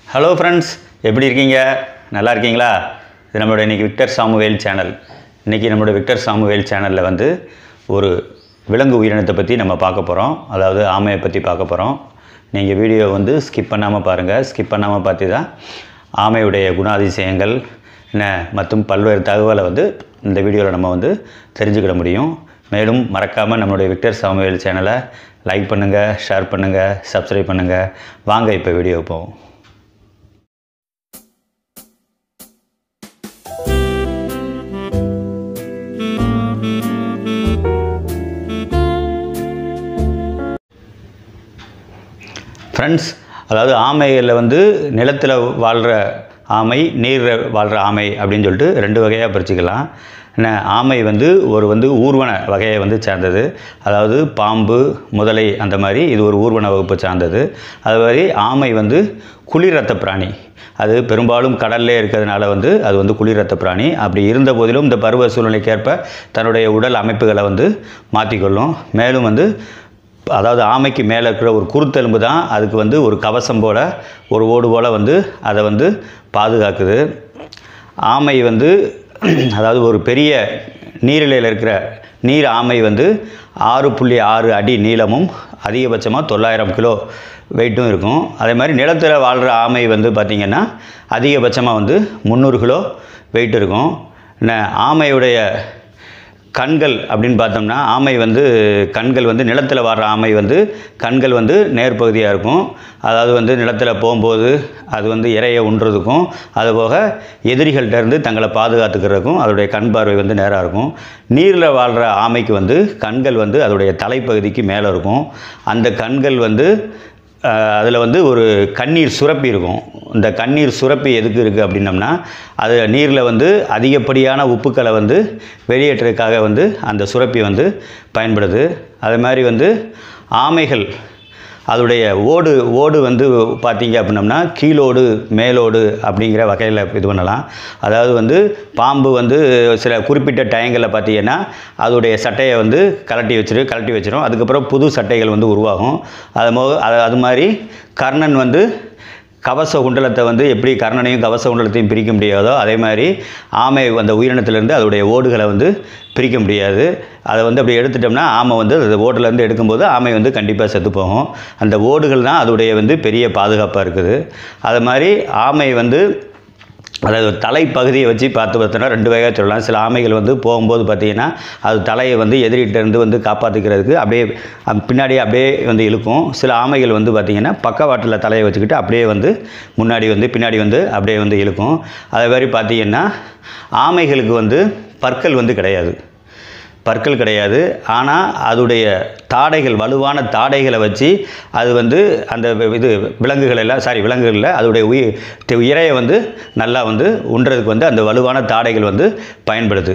hello friends எப்படி இருக்கீங்க நல்லா இருக்கீங்களா இது நம்மளோட இன்றைக்கி விக்டர் சாமுவேல் சேனல் இன்றைக்கி நம்மளோட விக்டர் சாமுவேல் சேனலில் வந்து ஒரு விலங்கு உயிரினத்தை பற்றி நம்ம பார்க்க போகிறோம் அதாவது ஆமையை பற்றி பார்க்க போகிறோம் நீங்கள் வீடியோ வந்து ஸ்கிப் பண்ணாமல் பாருங்கள் ஸ்கிப் பண்ணாமல் பார்த்து தான் ஆமையுடைய குணாதிசயங்கள் என்ன மற்றும் பல்வேறு தகவலை வந்து இந்த வீடியோவில் நம்ம வந்து தெரிஞ்சுக்கிட முடியும் மேலும் மறக்காமல் நம்மளுடைய விக்டர் சாமுவேல் சேனலை லைக் பண்ணுங்கள் ஷேர் பண்ணுங்கள் சப்ஸ்கிரைப் பண்ணுங்கள் வாங்க இப்போ வீடியோ போவோம் ஃப்ரெண்ட்ஸ் அதாவது ஆமைகளில் வந்து நிலத்தில் வாழ்கிற ஆமை நீரில் வாழ்கிற ஆமை அப்படின்னு சொல்லிட்டு ரெண்டு வகையாக பிரிச்சுக்கலாம் என்ன ஆமை வந்து ஒரு வந்து ஊர்வன வகையை வந்து சேர்ந்தது அதாவது பாம்பு முதலை அந்த மாதிரி இது ஒரு ஊர்வன வகுப்பை சார்ந்தது அது மாதிரி ஆமை வந்து குளிர் ரத்த பிராணி அது பெரும்பாலும் கடல்லே இருக்கிறதுனால வந்து அது வந்து குளிர் ரத்த பிராணி அப்படி இருந்த போதிலும் இந்த பருவ சூழ்நிலைக்கேற்ப தன்னுடைய உடல் அமைப்புகளை வந்து மாற்றிக்கொள்ளும் மேலும் வந்து அதாவது ஆமைக்கு மேலே இருக்கிற ஒரு குருத்தெலும்பு தான் அதுக்கு வந்து ஒரு கவசம் போல் ஒரு ஓடு போல் வந்து அதை வந்து பாதுகாக்குது ஆமை வந்து அதாவது ஒரு பெரிய நீரிலையில் இருக்கிற நீர் ஆமை வந்து ஆறு புள்ளி ஆறு அடி நீளமும் அதிகபட்சமாக தொள்ளாயிரம் கிலோ வெயிட்டும் இருக்கும் அதே மாதிரி நிலத்தில் வாழ்கிற ஆமை வந்து பார்த்திங்கன்னா அதிகபட்சமாக வந்து முந்நூறு கிலோ வெயிட் இருக்கும் என்ன ஆமையுடைய கண்கள் அப்படின்னு பார்த்தோம்னா ஆமை வந்து கண்கள் வந்து நிலத்தில் வர்ற ஆமை வந்து கண்கள் வந்து நேர்பகுதியாக இருக்கும் அதாவது வந்து நிலத்தில் போகும்போது அது வந்து இறைய உண்றதுக்கும் அதுபோக எதிரிகள்கிட்ட இருந்து தங்களை பாதுகாத்துக்கிறதுக்கும் அதோடைய கண் பார்வை வந்து நேராக இருக்கும் நீரில் வாழ்கிற ஆமைக்கு வந்து கண்கள் வந்து அதோடைய தலைப்பகுதிக்கு மேலே இருக்கும் அந்த கண்கள் வந்து அதில் வந்து ஒரு கண்ணீர் சுரப்பி இருக்கும் இந்த கண்ணீர் சுரப்பி எதுக்கு இருக்குது அப்படின்னம்னா அது நீரில் வந்து அதிகப்படியான உப்புக்களை வந்து வெளியேற்றுறதுக்காக வந்து அந்த சுரப்பி வந்து பயன்படுது அது மாதிரி வந்து ஆமைகள் அதோடைய ஓடு ஓடு வந்து பார்த்தீங்க அப்படின்னம்னா கீழோடு மேலோடு அப்படிங்கிற வகையில் இது பண்ணலாம் அதாவது வந்து பாம்பு வந்து சில குறிப்பிட்ட டயங்களில் பார்த்தீங்கன்னா அதோடைய சட்டையை வந்து கலட்டி வச்சிரு கலட்டி வச்சிரும் அதுக்கப்புறம் புது சட்டைகள் வந்து உருவாகும் அது மோ அது அது மாதிரி கர்ணன் வந்து கவச குண்டலத்தை வந்து எப்படி கர்ணனையும் கவச குண்டலத்தையும் பிரிக்க முடியாதோ அதே மாதிரி ஆமை அந்த உயிரினத்திலேருந்து அதோடைய ஓடுகளை வந்து பிரிக்க முடியாது அதை வந்து அப்படி எடுத்துட்டோம்னா ஆமை வந்து அந்த ஓடுலேருந்து எடுக்கும்போது ஆமை வந்து கண்டிப்பாக செத்து போகும் அந்த ஓடுகள் தான் அதோடைய வந்து பெரிய பாதுகாப்பாக இருக்குது அது மாதிரி ஆமை வந்து அதாவது தலைப்பகுதியை வச்சு பார்த்து பார்த்தோன்னா ரெண்டு வகையாக சொல்லலாம் சில ஆமைகள் வந்து போகும்போது பார்த்திங்கன்னா அது தலையை வந்து எதிரிகிட்டேருந்து வந்து காப்பாற்றிக்கிறதுக்கு அப்படியே பின்னாடியே அப்படியே வந்து இழுக்கும் சில ஆமைகள் வந்து பார்த்திங்கன்னா பக்கவாட்டில் தலையை வச்சுக்கிட்டு அப்படியே வந்து முன்னாடி வந்து பின்னாடி வந்து அப்படியே வந்து இழுக்கும் அதே மாதிரி பார்த்திங்கன்னா ஆமைகளுக்கு வந்து பற்கள் வந்து கிடையாது பற்கள் கிடையாது ஆனால் அதோடைய தாடைகள் வலுவான தாடைகளை வச்சு அது வந்து அந்த இது விலங்குகள் எல்லாம் சாரி விலங்குகளில் அதோடைய உயிர் இறையை வந்து நல்லா வந்து உண்றதுக்கு வந்து அந்த வலுவான தாடைகள் வந்து பயன்படுது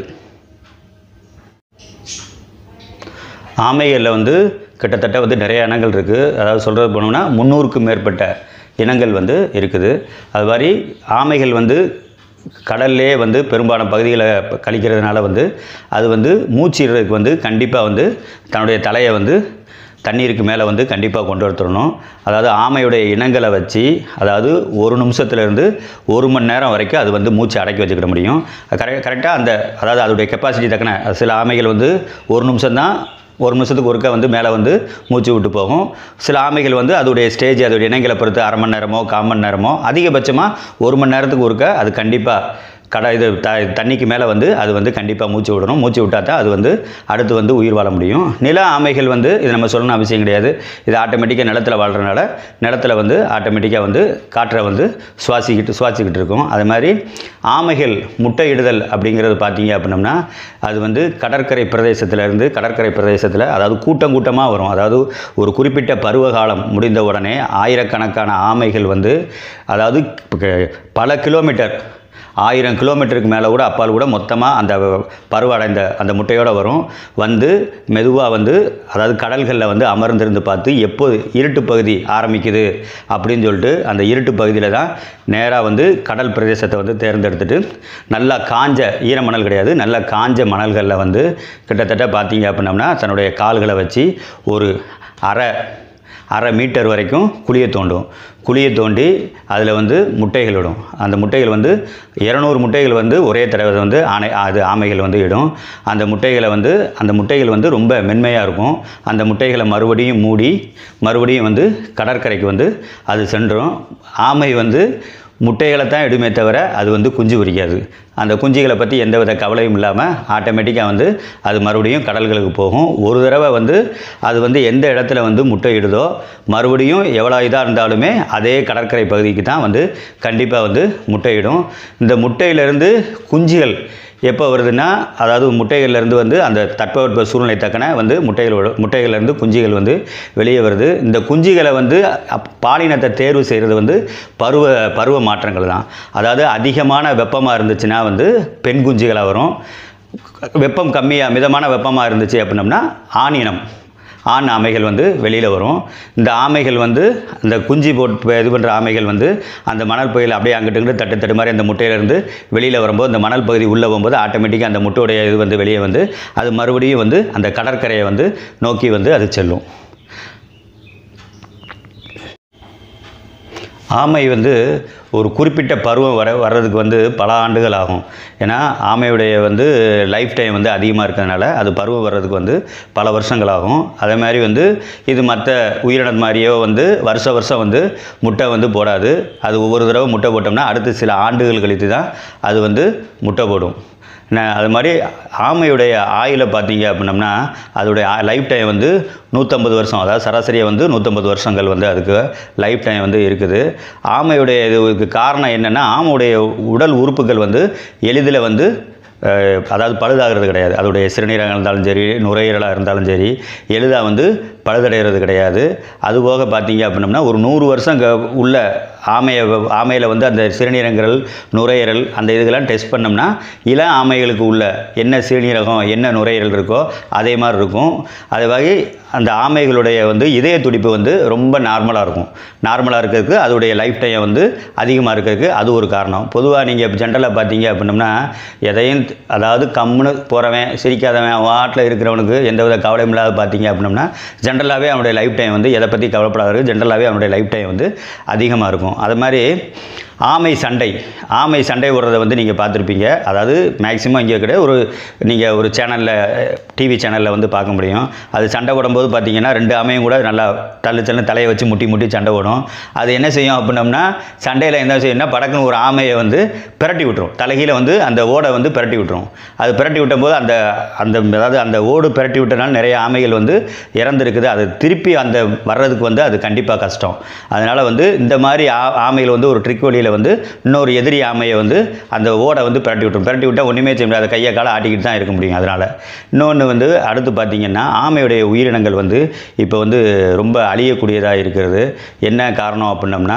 ஆமைகளில் வந்து கிட்டத்தட்ட வந்து நிறைய இனங்கள் இருக்குது அதாவது சொல்கிறது போனோம்னா முந்நூறுக்கும் மேற்பட்ட இனங்கள் வந்து இருக்குது அது மாதிரி ஆமைகள் வந்து கடல்லே வந்து பெரும்பாலான பகுதிகளை கழிக்கிறதுனால வந்து அது வந்து மூச்சிடுறதுக்கு வந்து கண்டிப்பாக வந்து தன்னுடைய தலையை வந்து தண்ணீருக்கு மேலே வந்து கண்டிப்பாக கொண்டு வந்துடணும் அதாவது ஆமையுடைய இனங்களை வச்சு அதாவது ஒரு நிமிஷத்துலேருந்து ஒரு மணி நேரம் வரைக்கும் அது வந்து மூச்சு அடக்கி வச்சுக்கிட முடியும் கரெக்ட் கரெக்டாக அந்த அதாவது அதோடைய கெப்பாசிட்டி தக்கன சில ஆமைகள் வந்து ஒரு நிமிஷம் தான் ஒரு நிமிஷத்துக்கு ஒருக்க வந்து மேலே வந்து மூச்சு விட்டு போகும் சில ஆமைகள் வந்து அதோடைய ஸ்டேஜ் அதோடைய இனங்களை பொறுத்து அரை மணி நேரமோ கால் மணி நேரமோ அதிகபட்சமாக ஒரு மணி நேரத்துக்கு ஒருக்க அது கண்டிப்பாக கடை இது த தண்ணிக்கு மேலே வந்து அது வந்து கண்டிப்பாக மூச்சு விடணும் மூச்சு விட்டால் தான் அது வந்து அடுத்து வந்து உயிர் வாழ முடியும் நில ஆமைகள் வந்து இது நம்ம சொல்லணும் அவசியம் கிடையாது இது ஆட்டோமேட்டிக்காக நிலத்தில் வாழ்கிறனால நிலத்தில் வந்து ஆட்டோமேட்டிக்காக வந்து காற்றை வந்து சுவாசிக்கிட்டு சுவாசிக்கிட்டு இருக்கும் அது மாதிரி ஆமைகள் முட்டையிடுதல் அப்படிங்கிறது பார்த்தீங்க அப்படின்னம்னா அது வந்து கடற்கரை பிரதேசத்திலேருந்து கடற்கரை பிரதேசத்தில் அதாவது கூட்டம் கூட்டமாக வரும் அதாவது ஒரு குறிப்பிட்ட பருவகாலம் முடிந்த உடனே ஆயிரக்கணக்கான ஆமைகள் வந்து அதாவது பல கிலோமீட்டர் ஆயிரம் கிலோமீட்டருக்கு மேலே கூட அப்பால் கூட மொத்தமாக அந்த பருவடைந்த அந்த முட்டையோடு வரும் வந்து மெதுவாக வந்து அதாவது கடல்களில் வந்து அமர்ந்திருந்து பார்த்து எப்போ இருட்டு பகுதி ஆரம்பிக்குது அப்படின்னு சொல்லிட்டு அந்த இருட்டு பகுதியில் தான் நேராக வந்து கடல் பிரதேசத்தை வந்து தேர்ந்தெடுத்துட்டு நல்லா காஞ்ச ஈரமணல் கிடையாது நல்லா காஞ்ச மணல்களில் வந்து கிட்டத்தட்ட பார்த்தீங்க அப்படின்னம்னா தன்னுடைய கால்களை வச்சு ஒரு அரை அரை மீட்டர் வரைக்கும் குழியை தோண்டும் குழியை தோண்டி அதில் வந்து முட்டைகள் இடும் அந்த முட்டைகள் வந்து இரநூறு முட்டைகள் வந்து ஒரே தடவை வந்து ஆணை அது ஆமைகள் வந்து இடும் அந்த முட்டைகளை வந்து அந்த முட்டைகள் வந்து ரொம்ப மென்மையாக இருக்கும் அந்த முட்டைகளை மறுபடியும் மூடி மறுபடியும் வந்து கடற்கரைக்கு வந்து அது சென்றும் ஆமை வந்து முட்டைகளை தான் இடுமே தவிர அது வந்து குஞ்சு பொரிக்காது அந்த குஞ்சுகளை பற்றி எந்தவித கவலையும் இல்லாமல் ஆட்டோமேட்டிக்காக வந்து அது மறுபடியும் கடல்களுக்கு போகும் ஒரு தடவை வந்து அது வந்து எந்த இடத்துல வந்து முட்டை இடுதோ மறுபடியும் எவ்வளோ இதாக இருந்தாலுமே அதே கடற்கரை பகுதிக்கு தான் வந்து கண்டிப்பாக வந்து முட்டையிடும் இந்த முட்டையிலேருந்து குஞ்சுகள் எப்போ வருதுன்னா அதாவது முட்டைகள்லேருந்து வந்து அந்த தட்பவெட்ப சூழ்நிலை தக்கன வந்து முட்டைகளோட முட்டைகள்லேருந்து குஞ்சுகள் வந்து வெளியே வருது இந்த குஞ்சுகளை வந்து அப்- பாலினத்தை தேர்வு செய்கிறது வந்து பருவ பருவ மாற்றங்கள் தான் அதாவது அதிகமான வெப்பமாக இருந்துச்சுன்னா வந்து பெண் குஞ்சுகளாக வரும் வெப்பம் கம்மியாக மிதமான வெப்பமாக இருந்துச்சு அப்படின்னம்னா ஆணினம் ஆண் ஆமைகள் வந்து வெளியில் வரும் இந்த ஆமைகள் வந்து இந்த குஞ்சு போட்டு இது பண்ணுற ஆமைகள் வந்து அந்த மணல் பகுதியில் அப்படியே அங்கிட்டு இங்கிட்டு தட்டு தட்டு மாதிரி அந்த முட்டையிலேருந்து வெளியில் வரும்போது அந்த மணல் பகுதி உள்ளே போகும்போது ஆட்டோமேட்டிக்காக அந்த முட்டையுடைய இது வந்து வெளியே வந்து அது மறுபடியும் வந்து அந்த கடற்கரையை வந்து நோக்கி வந்து அது செல்லும் ஆமை வந்து ஒரு குறிப்பிட்ட பருவம் வர வர்றதுக்கு வந்து பல ஆண்டுகள் ஆகும் ஏன்னா ஆமையுடைய வந்து லைஃப் டைம் வந்து அதிகமாக இருக்கிறதுனால அது பருவம் வர்றதுக்கு வந்து பல வருஷங்கள் ஆகும் அதே மாதிரி வந்து இது மற்ற உயிரினம் மாதிரியோ வந்து வருஷ வருஷம் வந்து முட்டை வந்து போடாது அது ஒவ்வொரு தடவை முட்டை போட்டோம்னா அடுத்து சில ஆண்டுகள் கழித்து தான் அது வந்து முட்டை போடும் என்ன அது மாதிரி ஆமையுடைய ஆயுளை பார்த்தீங்க அப்படின்னம்னா அதோடைய லைஃப் டைம் வந்து நூற்றம்பது வருஷம் அதாவது சராசரியாக வந்து நூற்றம்பது வருஷங்கள் வந்து அதுக்கு லைஃப் டைம் வந்து இருக்குது ஆமையுடைய இதுக்கு காரணம் என்னென்னா ஆமையுடைய உடல் உறுப்புகள் வந்து எளிதில் வந்து அஹ், அதாவது பழுதாகிறது கிடையாது அதோடைய சிறுநீரகம் இருந்தாலும் சரி நுரையீரலாக இருந்தாலும் சரி எளிதாக வந்து பழுதடைகிறது கிடையாது அதுபோக பார்த்தீங்க அப்படின்னம்னா ஒரு நூறு வருஷம் க உள்ள ஆமையை வ- ஆமையில் வந்து அந்த சிறுநீரகங்கள் நுரையீரல் அந்த இதுக்கெல்லாம் டெஸ்ட் பண்ணோம்னா இள ஆமைகளுக்கு உள்ள என்ன சிறுநீரகம் என்ன நுரையீரல் இருக்கோ அதே மாதிரி இருக்கும் அதே வகை அந்த ஆமைகளுடைய வந்து இதய துடிப்பு வந்து ரொம்ப நார்மலாக இருக்கும் நார்மலாக இருக்கிறதுக்கு அதோடைய லைஃப் டைம் வந்து அதிகமாக இருக்கிறதுக்கு அது ஒரு காரணம் பொதுவாக நீங்கள் ஜென்ரலாக பார்த்தீங்க அப்படின்னம்னா எதையும் த- அதாவது கம்முன்னு போகிறவன் சிரிக்காதவன் வாட்டில் இருக்கிறவனுக்கு எந்தவித கவலையும் இல்லாத பார்த்தீங்க அப்படின்னம்னா ஜென்ரலாகவே அவனுடைய லைஃப் டைம் வந்து எதை பற்றி கவலைப்படாதவருக்கு ஜென்ரலாகவே அவனுடைய லைஃப் டைம் வந்து அதிகமாக இருக்கும் அது மாதிரி ஆமை சண்டை ஆமை சண்டை விடுறதை வந்து நீங்கள் பார்த்துருப்பீங்க அதாவது மேக்ஸிமம் இங்கே கிடையாது ஒரு நீங்கள் ஒரு சேனலில் டிவி சேனலில் வந்து பார்க்க முடியும் அது சண்டை போடும்போது பார்த்தீங்கன்னா ரெண்டு ஆமையும் கூட நல்லா தள்ளு தள்ளு தலையை வச்சு முட்டி முட்டி சண்டை போடும் அது என்ன செய்யும் அப்படின்னம்னா சண்டையில் என்ன செய்யும்னா படக்குன்னு ஒரு ஆமையை வந்து பிரட்டி விட்டுரும் தலைகீழ வந்து அந்த ஓடை வந்து பிரட்டி விட்டுரும் அது பிரட்டி விட்டும்போது அந்த அந்த அதாவது அந்த ஓடு பிரட்டி விட்டனால நிறைய ஆமைகள் வந்து இறந்துருக்குது அது திருப்பி அந்த வர்றதுக்கு வந்து அது கண்டிப்பாக கஷ்டம் அதனால் வந்து இந்த மாதிரி ஆ ஆமைகள் வந்து ஒரு ட்ரிக் வழியில் வந்து இன்னொரு எதிரி ஆமையை வந்து அந்த ஓடை வந்து பிரட்டி விட்டுரும் பிரட்டி விட்டால் ஒன்றுமே செய்ய முடியாது கையை காலை ஆட்டிக்கிட்டு தான் இருக்க முடியும் அதனால் இன்னொன்று வந்து அடுத்து பார்த்தீங்கன்னா ஆமையுடைய உயிரினங்கள் வந்து இப்போ வந்து ரொம்ப அழியக்கூடியதாக இருக்கிறது என்ன காரணம் அப்படின்னம்னா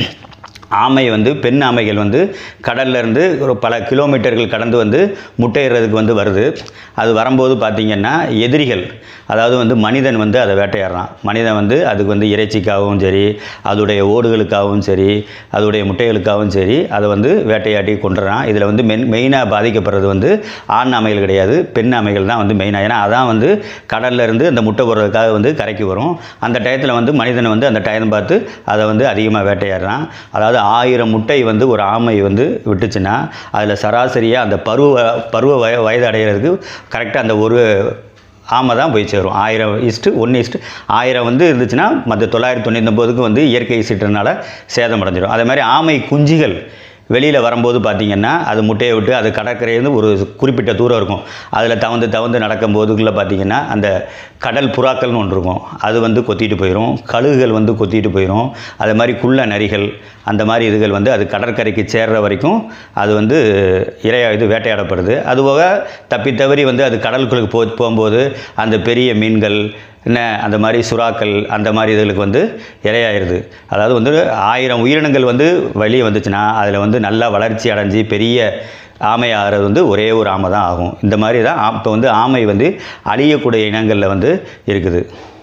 ஆமை வந்து பெண் ஆமைகள் வந்து கடல்ல இருந்து ஒரு பல கிலோமீட்டர்கள் கடந்து வந்து முட்டையிடுறதுக்கு வந்து வருது அது வரும்போது பார்த்திங்கன்னா எதிரிகள் அதாவது வந்து மனிதன் வந்து அதை வேட்டையாடுறான் மனிதன் வந்து அதுக்கு வந்து இறைச்சிக்காகவும் சரி அதோடைய ஓடுகளுக்காகவும் சரி அதோடைய முட்டைகளுக்காகவும் சரி அதை வந்து வேட்டையாடி கொண்டுறான் இதில் வந்து மென் மெயினாக பாதிக்கப்படுறது வந்து ஆண் ஆமைகள் கிடையாது பெண் ஆமைகள் தான் வந்து மெயினாக ஏன்னா அதான் வந்து கடல்ல இருந்து அந்த முட்டை போடுறதுக்காக வந்து கரைக்கு வரும் அந்த டயத்தில் வந்து மனிதன் வந்து அந்த டயம் பார்த்து அதை வந்து அதிகமாக வேட்டையாடுறான் அதாவது ஆயிரம் முட்டை வந்து ஒரு ஆமை வந்து விட்டுச்சுன்னா அதில் சராசரியாக அந்த பருவ பருவ வய வயது அடைகிறதுக்கு கரெக்டாக அந்த ஒரு ஆமை தான் போய் சேரும் ஆயிரம் இஸ்ட்டு ஒன்று இஸ்ட்டு ஆயிரம் வந்து இருந்துச்சுன்னா மற்ற தொள்ளாயிரத்தி தொண்ணூத்தொம்போதுக்கு வந்து இயற்கை சீற்றனால சேதம் அடைஞ்சிடும் அதே மாதிரி ஆமை குஞ்சுகள் வெளியில் வரும்போது பார்த்தீங்கன்னா அது முட்டையை விட்டு அது கடற்கரையிலேருந்து ஒரு குறிப்பிட்ட தூரம் இருக்கும் அதில் தவந்து தவந்து நடக்கும்போதுக்குள்ளே பார்த்தீங்கன்னா அந்த கடல் புறாக்கள்னு ஒன்று இருக்கும் அது வந்து கொத்திட்டு போயிடும் கழுகுகள் வந்து கொத்திட்டு போயிடும் அதே மாதிரி குள்ள நரிகள் அந்த மாதிரி இதுகள் வந்து அது கடற்கரைக்கு சேர்ற வரைக்கும் அது வந்து இரையா இது வேட்டையாடப்படுது அதுபோக தப்பி தவறி வந்து அது கடலுக்குள்ளே போ போகும்போது அந்த பெரிய மீன்கள் என்ன அந்த மாதிரி சுறாக்கள் அந்த மாதிரி இதுகளுக்கு வந்து இரையாயிருது அதாவது வந்து ஆயிரம் உயிரினங்கள் வந்து வெளியே வந்துச்சுன்னா அதில் வந்து நல்லா வளர்ச்சி அடைஞ்சு பெரிய ஆமை ஆகிறது வந்து ஒரே ஒரு ஆமை தான் ஆகும் இந்த மாதிரி தான் இப்போ வந்து ஆமை வந்து அழியக்கூடிய இனங்களில் வந்து இருக்குது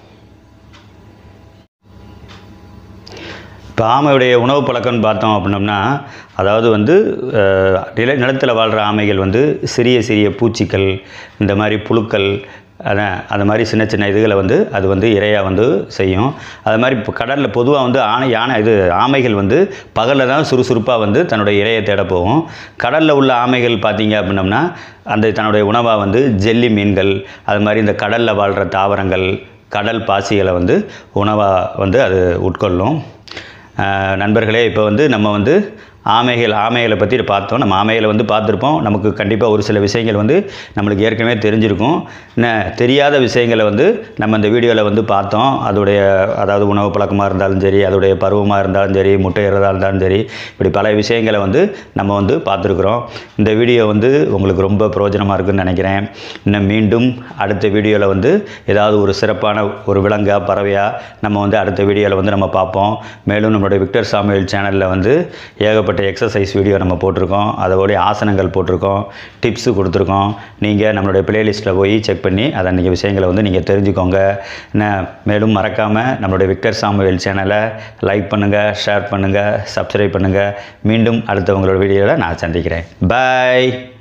இப்போ ஆமையுடைய உணவு பழக்கம்னு பார்த்தோம் அப்படின்னோம்னா அதாவது வந்து அஹ், நில நிலத்தில் வாழ்கிற ஆமைகள் வந்து சிறிய சிறிய பூச்சிகள் இந்த மாதிரி புழுக்கள் அதான் அந்த மாதிரி சின்ன சின்ன இதுகளை வந்து அது வந்து இரையாக வந்து செய்யும் அது மாதிரி இப்போ கடலில் பொதுவாக வந்து ஆனை யானை இது ஆமைகள் வந்து பகலில் தான் சுறுசுறுப்பாக வந்து தன்னுடைய இரையை தேட போகும் கடலில் உள்ள ஆமைகள் பார்த்தீங்க அப்படின்னம்னா அந்த தன்னுடைய உணவாக வந்து ஜெல்லி மீன்கள் அது மாதிரி இந்த கடலில் வாழ்கிற தாவரங்கள் கடல் பாசிகளை வந்து உணவாக வந்து அது உட்கொள்ளும் ஆஹ் நண்பர்களே இப்போ வந்து நம்ம வந்து ஆமைகள் ஆமைகளை பற்றி பார்த்தோம் நம்ம ஆமைகளை வந்து பார்த்துருப்போம் நமக்கு கண்டிப்பாக ஒரு சில விஷயங்கள் வந்து நம்மளுக்கு ஏற்கனவே தெரிஞ்சிருக்கும் என்ன தெரியாத விஷயங்களை வந்து நம்ம இந்த வீடியோவில் வந்து பார்த்தோம் அதோடைய அதாவது உணவு பழக்கமாக இருந்தாலும் சரி அதோடைய பருவமாக இருந்தாலும் சரி முட்டையிறதாக இருந்தாலும் சரி இப்படி பல விஷயங்களை வந்து நம்ம வந்து பார்த்துருக்குறோம் இந்த வீடியோ வந்து உங்களுக்கு ரொம்ப பிரயோஜனமாக இருக்குன்னு நினைக்கிறேன் இன்னும் மீண்டும் அடுத்த வீடியோவில் வந்து ஏதாவது ஒரு சிறப்பான ஒரு விலங்கா பறவையா நம்ம வந்து அடுத்த வீடியோவில் வந்து நம்ம பார்ப்போம் மேலும் நம்மளுடைய விக்டர் சாமுவேல் சேனலில் வந்து ஏகப்பட்ட எக்ஸசைஸ் வீடியோ நம்ம போட்டிருக்கோம் அதோடைய ஆசனங்கள் போட்டிருக்கோம் டிப்ஸு கொடுத்துருக்கோம் நீங்கள் நம்மளுடைய பிளேலிஸ்ட்டில் போய் செக் பண்ணி அதை அன்றைக்கி விஷயங்களை வந்து நீங்கள் தெரிஞ்சுக்கோங்க என்ன மேலும் மறக்காமல் நம்மளுடைய விக்டர் சாமுவேல் சேனலை லைக் பண்ணுங்கள் ஷேர் பண்ணுங்கள் சப்ஸ்கிரைப் பண்ணுங்கள் மீண்டும் அடுத்தவங்களோட வீடியோவில் நான் சந்திக்கிறேன் பாய்